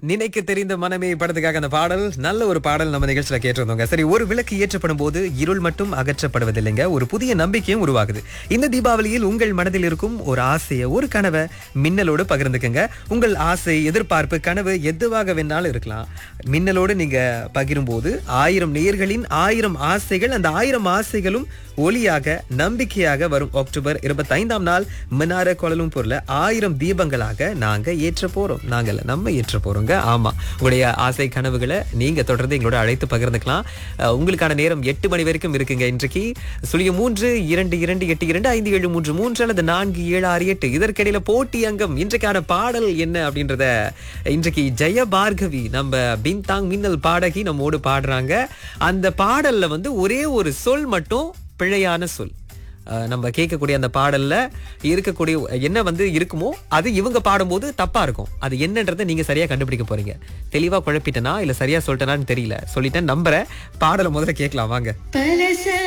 நினைக்க தெரிந்த மனமே படத்துக்காக அந்த பாடல் நல்ல ஒரு பாடல் நம்ம நிகழ்ச்சியில கேட்டிருந்தோங்க சரி ஒரு விளக்கு ஏற்றப்படும் போது இருள் மட்டும் அகற்றப்படுவதில்லைங்க ஒரு புதிய நம்பிக்கையும் உருவாகுது இந்த தீபாவளியில் உங்கள் மனதில் இருக்கும் ஒரு ஆசையை ஒரு கனவை மின்னலோடு பகிர்ந்துக்குங்க உங்கள் ஆசை எதிர்பார்ப்பு கனவு எதுவாக வேணாலும் இருக்கலாம் மின்னலோடு நீங்க பகிரும்போது ஆயிரம் நேயர்களின் ஆயிரம் ஆசைகள் அந்த ஆயிரம் ஆசைகளும் ஒளியாக நம்பிக்கையாக வரும் அக்டோபர் இருபத்தி ஐந்தாம் நாள் மினார கோலலும்பூர்ல ஆயிரம் தீபங்களாக நாங்க ஏற்ற போறோம் நாங்கள் நம்ம ஏற்ற போறோங்க ஆமா உங்களுடைய ஆசை கனவுகளை நீங்க தொடர்ந்து எங்களோட அழைத்து பகிர்ந்துக்கலாம் அஹ், உங்களுக்கான நேரம் எட்டு மணி வரைக்கும் இருக்குங்க இன்றைக்கு சுழிய மூன்று இரண்டு இரண்டு எட்டு இரண்டு ஐந்து ஏழு மூன்று மூன்று அல்லது நான்கு ஏழு ஆறு எட்டு இதற்கிடையில போட்டி அங்கம் இன்றைக்கான பாடல் என்ன அப்படின்றத இன்றைக்கு ஜெய பார்கவி நம்ம பின்தாங் மின்னல் பாடகி நம்மோடு பாடுறாங்க அந்த பாடல்ல வந்து ஒரே ஒரு சொல் மட்டும் பிழையான சொல் அஹ் நம்ம கேட்கக்கூடிய அந்த பாடல்ல இருக்கக்கூடிய என்ன வந்து இருக்குமோ அது இவங்க பாடும்போது தப்பா இருக்கும் அது என்னன்றதை நீங்க சரியா கண்டுபிடிக்க போறீங்க தெளிவா குழப்பிட்டனா இல்ல சரியா சொல்லிட்டேனான்னு தெரியல சொல்லிட்டேன் நம்புறேன் பாடலை முதல்ல கேட்கலாம் வாங்க பரச